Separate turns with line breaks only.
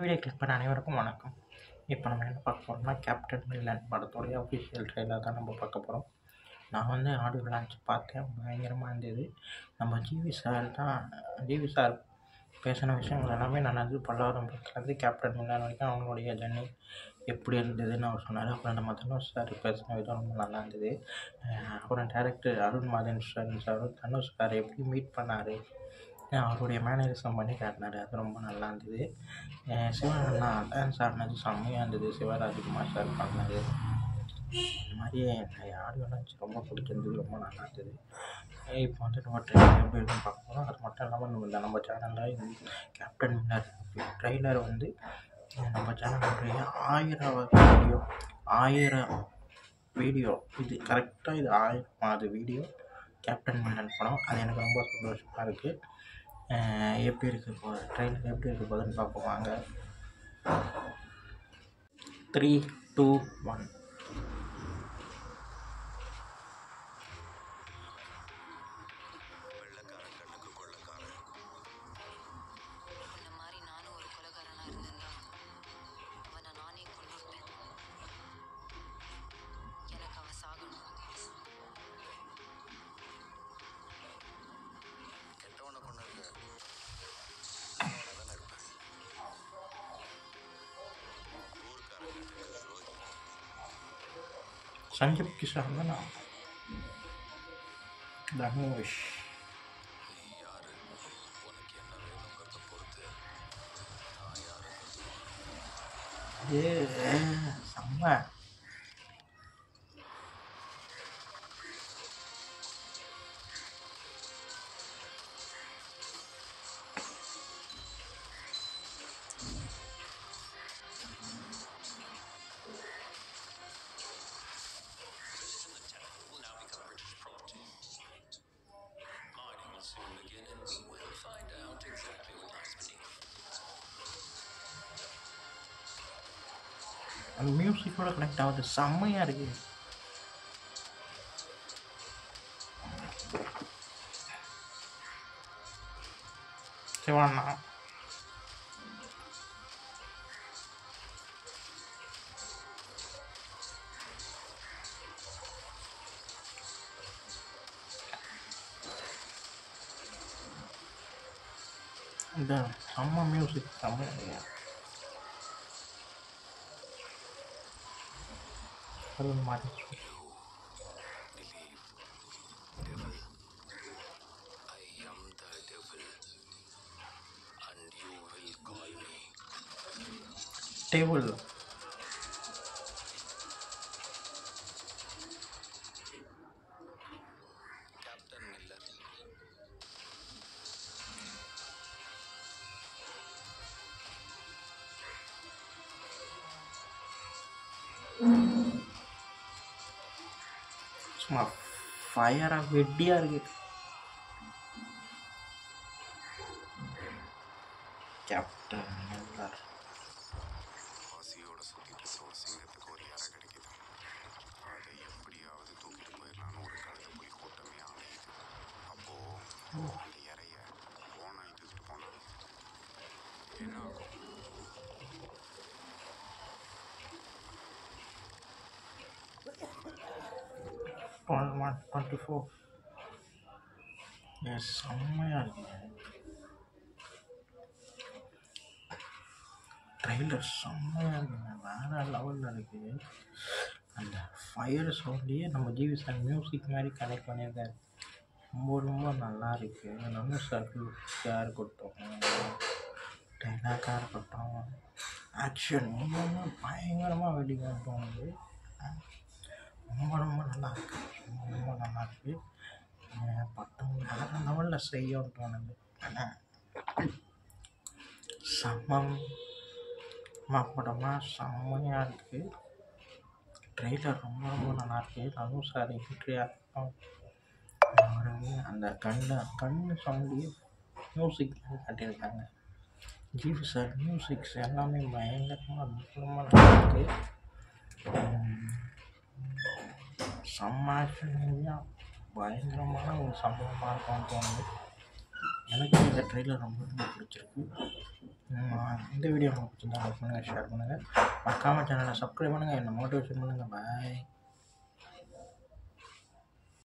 Video click பண்ண அனைவருக்கும் வணக்கம் இப்போ நம்ம என்ன பார்க்க போகிறோம்னா கேப்டன் மில்லன் படத்தோடைய அஃபிஷியல் ட்ரெய்லர் தான் நம்ம பார்க்க போகிறோம் நான் வந்து ஆடியோ லான்ச் பார்த்தேன் பயங்கரமாக இருந்தது நம்ம ஜிவி சார் தான் ஜிவி சார் பேசின விஷயங்கள் எல்லாமே நல்லா இருந்தது பல்லாவரம் படத்துலேருந்து கேப்டன் மில்லன் வரைக்கும் அவங்களுடைய ஜர்னி எப்படி இருந்ததுன்னு அவர் சொன்னார் அப்புறம் நம்ம தனுஷ் சார் பேசின விதம் ரொம்ப நல்லா இருந்தது அஹ் அப்புறம் director Arun Mathan sir sir Dhanush sir எப்படி மீட் பண்ணார் அவருடைய மேனரிசம் பண்ணி காட்டினார் அது ரொம்ப நல்லா இருந்தது அஹ் சிவன் அண்ணா டான்ஸ் ஆடினது செம்மையாக இருந்தது சிவராஜ்குமார் சார் பண்ணது இந்த மாதிரி எனக்கு ஆடியோ லான்ச் ரொம்ப பிடிச்சிருந்தது ரொம்ப நல்லா இருந்தது இப்போ வந்து நம்ம ட்ரெயிலர் எப்படி இருக்குன்னு பார்க்க போகிறோம் அது மட்டும் இல்லாமல் நம்ம இந்த நம்ம சேனலில் கேப்டன் மில்லர் ட்ரெய்லர் வந்து அஹ் நம்ம சேனலுடைய ஆயிராவது வீடியோ ஆயிரம் வீடியோ இது கரெக்டாக இது ஆயிரமாவது வீடியோ கேப்டன் மில்லன் படம் அது எனக்கு ரொம்ப சந்தோஷமாக இருக்குது எப்படி இருக்குது போ ட்ரெயிலர் எப்படி இருக்க போகுதுன்னு பார்ப்போம் வாங்க த்ரீ டூ ஒன்
உன்ன மாதிரி நானும் ஒரு கொலைகாரனா இருந்திருந்தா அவனை நானே கொன்னிருப்பேன் எனக்கு அவன் சாகணும்
கெட்டவனை கொண்டு இருக்க நல்லவனா தானே இருப்பேன் ஊர்க்காரங்களுக்கு துரோகி
சஞ்சீப் கிஷான் தான் நான் தனுஷ்
நீ யாரு உனக்கு என்ன வேணுங்கிறத பொறுத்து நான் யாரு
ஏ செம்ம
Mining will soon begin and we will find out exactly what lies beneath.
அந்த மியூசிக்கோட கனெக்ட் ஆகுது செம்மையாக இருக்கு சிவாண்ணா இந்த செம்ம மியூசிக் செம்மையாக இருக்கு அருண் மாதிரி
Believe, devil. I am the devil, and you will call me.
Table
Captain Miller.
சும்மா ஃபயராக வெட்டியாக இருக்கு கேப்டன் மில்லர்
பசியோட சுத்திட்டு இருக்க ஒரு சிங்கத்துக்கு ஒரு இறை கிடைக்குது அதை எப்படியாவது தூக்கிட்டு போயிடலான்னு ஒரு கழுத போய் கூட்டமே அமையுது அப்போ அந்த இறைய போனா இழுத்துட்டு போனா என்ன ஆகும்
twelve one twenty four yes செம்மையாக இருக்குங்க ட்ரெய்லர் செம்மையாக இருக்குங்க வேறு லெவலில் இருக்குது அந்த ஃபயர் சவுண்டையே நம்ம ஜிவி சார் மியூசிக் மாதிரி கனெக்ட் பண்ணியிருக்காரு ரொம்ப ரொம்ப நல்லா இருக்குது நம்ம சார் இருக்கட்டும் டைலாக்காக இருக்கட்டும் ஆக்ஷன் எல்லாமே பயங்கரமாக வெடிக்க தோணுது ரொம்ப ரொம்ப நல்லா இருக்கு ரொம்ப ரொம்ப நல்லா இருக்கு அஹ் பட்டம் வேறு லெவலில் செய்யும் தோணுது சமம் படமாக செம்மையாக இருக்குது ட்ரெய்லர் ரொம்ப ரொம்ப நல்லா இருக்கு தனுஷ் சார் என்ட்ரியாக இருக்கும் அவரு அந்த கண்ணு கண்ணு சவுண்டையே மியூசிக் காட்டியிருக்காங்க ஜிவி சார் மியூசிக்ஸ் எல்லாமே பயங்கரமாக ரொம்ப நல்லா இருக்கு உம், செம்ம ஆக்ஷன் மூவியாக பயங்கரமான ஒரு சம்பவமாக இருக்கும்னு தோணுது எனக்கு இந்த ட்ரெய்லர் ரொம்ப ரொம்ப பிடிச்சிருக்கு உம், இந்த வீடியோ உங்களுக்கு பிடிச்சிருந்தா லைக் பண்ணுங்கள் ஷேர் பண்ணுங்கள் மறக்காமல் சேனலை சப்ஸ்கிரைப் பண்ணுங்கள் என்னை மோட்டிவேஷன் பண்ணுங்கள் பாய்